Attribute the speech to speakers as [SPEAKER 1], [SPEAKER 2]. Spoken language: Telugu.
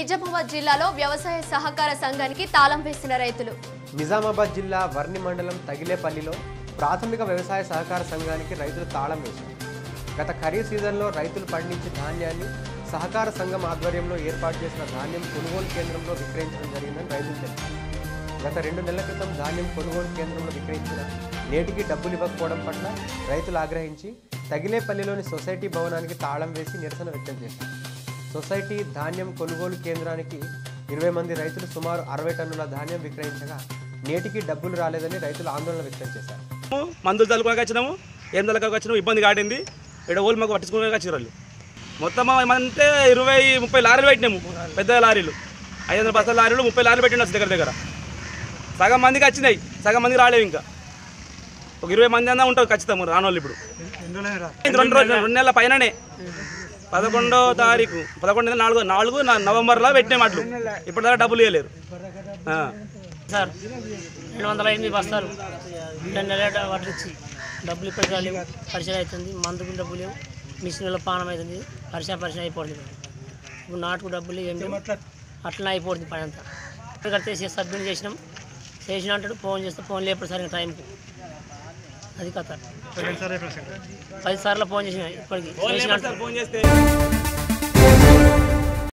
[SPEAKER 1] నిజామాబాద్ జిల్లాలో వ్యవసాయ సహకార సంఘానికి తాళం వేసిన రైతులు
[SPEAKER 2] నిజామాబాద్ జిల్లా వర్ని మండలం తగిలేపల్లిలో ప్రాథమిక వ్యవసాయ సహకార సంఘానికి రైతులు తాళం వేశారు గత ఖరీఫ్ సీజన్లో రైతులు పండించిన ధాన్యాన్ని సహకార సంఘం ఆధ్వర్యంలో ఏర్పాటు చేసిన ధాన్యం కొనుగోలు కేంద్రంలో విక్రయించడం జరిగిందని రైతులు తెలిపారు గత రెండు నెలల క్రితం ధాన్యం కొనుగోలు కేంద్రంలో విక్రయించిన నేటికి డబ్బులు ఇవ్వకపోవడం పట్ల రైతులు ఆగ్రహించి తగిలేపల్లిలోని సొసైటీ భవనానికి తాళం వేసి నిరసన వ్యక్తం చేశారు సొసైటీ ధాన్యం కొనుగోలు కేంద్రానికి ఇరవై మంది రైతులు సుమారు అరవై టన్నుల ధాన్యం విక్రయించగా నేటికి డబ్బులు రాలేదని రైతులు ఆందోళన వ్యక్తం చేశారు
[SPEAKER 3] మందులు చల్లుకోక వచ్చినాము ఏం చల్లక వచ్చినాము ఇబ్బంది కాటింది ఇక్కడ ఓళ్ళు మాకు పట్టించుకోక వచ్చిన వాళ్ళు మొత్తం అంటే ఇరవై ముప్పై లారీలు పెట్టినాము పెద్ద లారీలు ఐదు వందల బస్తాల లారీలు ముప్పై లారీలు పెట్టినాం దగ్గర దగ్గర సగం మందికి వచ్చినాయి సగం మందికి రాలేవు ఇంకా ఒక ఇరవై మంది అన్నా ఉంటారు ఖచ్చితంగా రానోళ్ళు ఇప్పుడు రెండు రోజులు రెండు నెలల పైననే పదకొండో తారీఖు పదకొండు నెలల నాలుగు నాలుగు నా- నవంబర్లో పెట్టినాం అట్లు ఇప్పటిదాకా డబ్బులు ఇవ్వలేరు ఆ.
[SPEAKER 4] సార్ రెండు వందల ఎనిమిది బస్తాలు రెండు నెలల వాటి ఇచ్చి డబ్బులు ఇప్పటికి రాలేవు పరిచయం అవుతుంది మందుకు డబ్బులు లేవు మిషన్లో పానం అవుతుంది పరిచయం పరిచయం అయిపోతుంది ఇప్పుడు నాటుకు డబ్బులు ఏం లేవు అట్లా అయిపోతుంది పని అంతా కడితే సబ్మిట్ చేసినాం చేసిన అంటాడు ఫోన్ చేస్తే ఫోన్ లేపడు సరిగ్గా టైంకి అది కథ పది సార్లు ఫోన్ చేసిన ఇప్పటికి చేసిన అంటాడు.
[SPEAKER 3] ఫోన్ చేస్తే